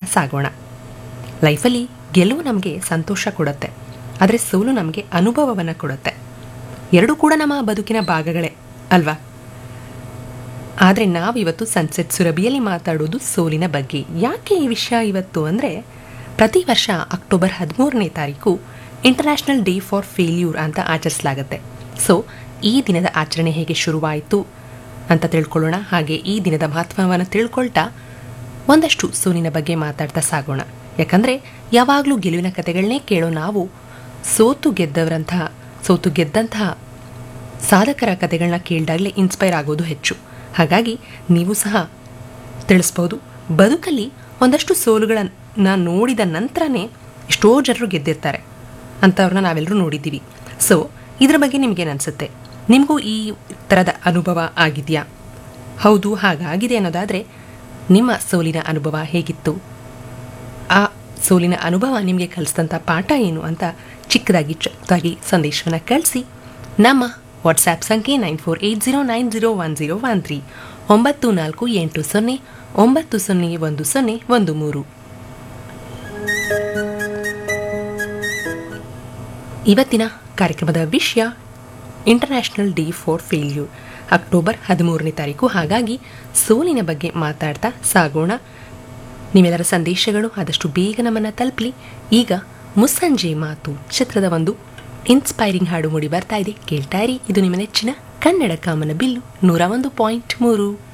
ಸಾಗೋಣ ಲೈಫಲ್ಲಿ ಗೆಲುವು ನಮಗೆ ಸಂತೋಷ ಕೊಡುತ್ತೆ ಆದರೆ ಸೋಲು ನಮಗೆ ಅನುಭವವನ್ನು ಕೊಡುತ್ತೆ ಎರಡೂ ಕೂಡ ನಮ್ಮ ಬದುಕಿನ ಭಾಗಗಳೇ ಅಲ್ವಾ ಆದರೆ ನಾವಿವತ್ತು ಸನ್ಸೆಟ್ ಸುರಭಿಯಲ್ಲಿ ಮಾತಾಡೋದು ಸೋಲಿನ ಬಗ್ಗೆ ಯಾಕೆ ಈ ವಿಷಯ ಇವತ್ತು ಅಂದರೆ ಪ್ರತಿ ವರ್ಷ ಅಕ್ಟೋಬರ್ ಹದಿಮೂರನೇ ತಾರೀಕು ಇಂಟರ್ನ್ಯಾಷನಲ್ ಡೇ ಫಾರ್ ಫೇಲ್ಯೂರ್ ಅಂತ ಆಚರಿಸಲಾಗುತ್ತೆ ಸೊ ಈ ದಿನದ ಆಚರಣೆ ಹೇಗೆ ಶುರುವಾಯಿತು ಅಂತ ತಿಳ್ಕೊಳ್ಳೋಣ ಹಾಗೆ ಈ ದಿನದ ಮಹತ್ವವನ್ನು ತಿಳ್ಕೊಳ್ತಾ ಒಂದಷ್ಟು ಸೋಲಿನ ಬಗ್ಗೆ ಮಾತಾಡ್ತಾ ಸಾಗೋಣ ಯಾಕಂದರೆ ಯಾವಾಗಲೂ ಗೆಲುವಿನ ಕಥೆಗಳನ್ನೇ ಕೇಳೋ ನಾವು ಸೋತು ಗೆದ್ದವರಂತಹ ಸೋತು ಗೆದ್ದಂತಹ ಸಾಧಕರ ಕಥೆಗಳನ್ನ ಕೇಳಿದಾಗಲೇ ಇನ್ಸ್ಪೈರ್ ಆಗೋದು ಹೆಚ್ಚು ಹಾಗಾಗಿ ನೀವು ಸಹ ತಿಳಿಸ್ಬೋದು ಬದುಕಲ್ಲಿ ಒಂದಷ್ಟು ಸೋಲುಗಳನ್ನು ನೋಡಿದ ನಂತರನೇ ಎಷ್ಟೋ ಜನರು ಗೆದ್ದಿರ್ತಾರೆ ಅಂಥವ್ರನ್ನ ನಾವೆಲ್ಲರೂ ನೋಡಿದ್ದೀವಿ ಸೊ ಇದರ ಬಗ್ಗೆ ನಿಮಗೇನು ಅನಿಸುತ್ತೆ ನಿಮಗೂ ಈ ಥರದ ಅನುಭವ ಆಗಿದೆಯಾ ಹೌದು ಹಾಗಾಗಿದೆ ಅನ್ನೋದಾದರೆ ನಿಮ್ಮ ಸೋಲಿನ ಅನುಭವ ಹೇಗಿತ್ತು ಆ ಸೋಲಿನ ಅನುಭವ ನಿಮಗೆ ಕಲಿಸಿದಂಥ ಪಾಠ ಏನು ಅಂತ ಚಿಕ್ಕದಾಗಿ ಚಿಕ್ಕದಾಗಿ ಸಂದೇಶವನ್ನು ಕಳಿಸಿ ನಮ್ಮ ವಾಟ್ಸ್ಆ್ಯಪ್ ಸಂಖ್ಯೆ nine four eight zero nine zero one zero one three ಒಂಬತ್ತು ನಾಲ್ಕು ಎಂಟು ಸೊನ್ನೆ ಒಂಬತ್ತು ಸೊನ್ನೆ ಒಂದು ಸೊನ್ನೆ ಒಂದು ಮೂರು ಇವತ್ತಿನ ಕಾರ್ಯಕ್ರಮದ ವಿಷಯ international day for failure October ಹದಿಮೂರನೇ ತಾರೀಕು ಹಾಗಾಗಿ ಸೋಲಿನ ಬಗ್ಗೆ ಮಾತಾಡ್ತಾ ಸಾಗೋಣ ನಿಮ್ಮೆಲ್ಲರ ಸಂದೇಶಗಳು ಆದಷ್ಟು ಬೇಗ ನಮ್ಮನ್ನು ತಲುಪಲಿ ಈಗ ಮುಸ್ಸಂಜೆ ಮಾತು ಚಿತ್ರದ ಒಂದು ಇನ್ಸ್ಪೈರಿಂಗ್ ಹಾಡು ಮೂಡಿ ಬರ್ತಾ ಇದೆ ಕೇಳ್ತಾ ಇರಿ ಇದು ನಿಮ್ಮ ನೆಚ್ಚಿನ ಕನ್ನಡ ಕಾಮನ ಬಿಲ್ಲು ನೂರ ಒಂದು ಪಾಯಿಂಟ್ ಮೂರು